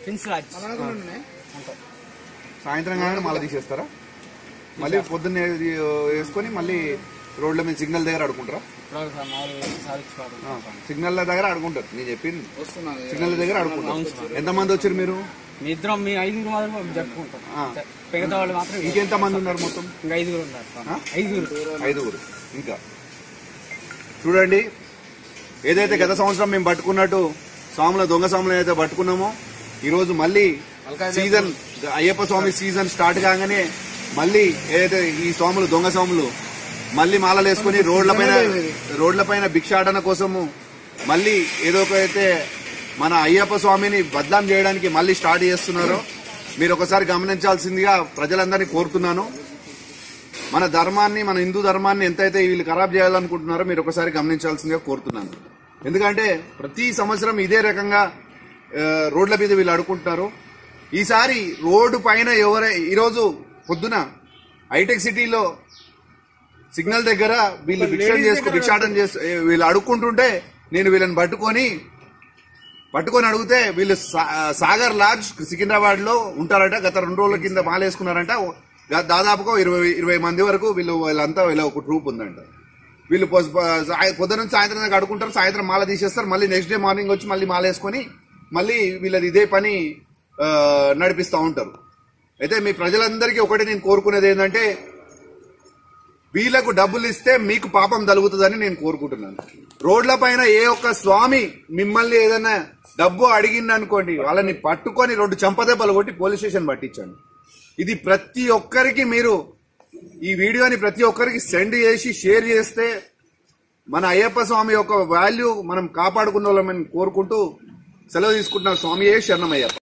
Prince Raj సాయంత్రం కానీ మళ్ళీ తీసేస్తారా మళ్ళీ పొద్దున్నే ఇది వేసుకొని మళ్ళీ రోడ్ల మీద సిగ్నల్ దగ్గర ఆడుకుంటారా ఇప్పుడు సార్ మామూలుగా సాధించుకోవాలి సిగ్నల్ దగ్గర ఆడుకుంటారు నేను చెప్పింది సిగ్నల్ దగ్గర ఆడుకుంటారు ఎంతమంది వచ్చారు మీరు మీ ఇద్దరం మీ ఐదుగురు మాత్రం జరుపుకుంటాం ఆ. మిగతా వాళ్ళు మాత్రం ఇంకెంత మంది ఉన్నారు మొత్తం ఇంకా ఐదుగురు ఉన్నారు సార్ ఆ? ఐదుగురు ఐదుగురు ఇంకా చూడండి ఏదైతే గత సంవత్సరం మేము పట్టుకున్నట్టు స్వాముల దొంగ స్వాములు ఏదైతే పట్టుకున్నామో ఈ రోజు మళ్ళీ season Ayyappa Swamy season start కాగానే మళ్ళీ ఏదైతే ఈ స్వాములు దొంగ స్వాములు మళ్ళీ మాలలు వేసుకుని రోడ్ల పైన రోడ్ల పైన భిక్షాటన కోసము మళ్ళీ ఏదో ఒక అయితే మన అయ్యప్ప స్వామిని బద్నాం చేయడానికి మళ్ళీ స్టార్ట్ చేస్తున్నారో మీరు ఒకసారి గమనించాల్సిందిగా ప్రజలందరినీ కోరుతున్నాను మన ధర్మాన్ని మన హిందూ ధర్మాన్ని ఎంతైతే వీళ్ళు ఖరాబ్ చేయాలనుకుంటున్నారో మీరు ఒకసారి గమనించాల్సిందిగా కోరుతున్నాను ఎందుకంటే ప్రతి సంవత్సరం ఇదే రకంగా ఆ, రోడ్ల మీద వీళ్ళు అడుకుంటున్నారు ఈసారి రోడ్డు పైన ఎవరై ఈరోజు పొద్దున హైటెక్ సిటీలో సిగ్నల్ దగ్గర వీళ్ళు భిక్షం చేసుకో భిక్షాటన చేస్తూ వీళ్ళు అడుక్కుంటుంటే నేను వీళ్ళని పట్టుకొని పట్టుకొని అడిగితే వీళ్ళు సా- సాగర్ లాడ్జ్ సికింద్రాబాద్ లో ఉంటారట గత రెండు రోజుల కింద మాలేసుకున్నారంట దా- దాదాపుగా ఇరవై ఇరవై మంది వరకు వీళ్ళు వీళ్ళంతా వీళ్ళ ఒక ట్రూప్ ఉందంట వీళ్ళు పొద్దు పొద్దున నుంచి సాయంత్రం దాకా అడుకుంటారు సాయంత్రం మాల తీసేస్తారు మళ్ళీ నెక్స్ట్ డే మార్నింగ్ వచ్చి మళ్ళీ మాల వేసుకొని మళ్ళీ వీళ్ళది ఇదే పని ఆ, నడిపిస్తూ ఉంటారు అయితే మీ ప్రజలందరికీ ఒకటి నేను కోరుకునేది ఏంటంటే వీళ్ళకు డబ్బులు ఇస్తే మీకు పాపం తలుగుతుందని నేను కోరుకుంటున్నాను రోడ్ల పైన ఏ ఒక్క స్వామి మిమ్మల్ని ఏదైనా డబ్బు అడిగింది అనుకోండి వాళ్ళని పట్టుకొని రెండు చంపదెబ్బలు కొట్టి పోలీస్ స్టేషన్ పట్టించండి ఇది ప్రతి ఒక్కరికి మీరు ఈ వీడియోని ప్రతి ఒక్కరికి సెండ్ చేసి షేర్ చేస్తే మన అయ్యప్ప స్వామి యొక్క వాల్యూ మనం కాపాడుకున్న వాళ్ళమని కోరుకుంటూ సెలవు తీసుకుంటున్న స్వామియే శరణమయ్యప్ప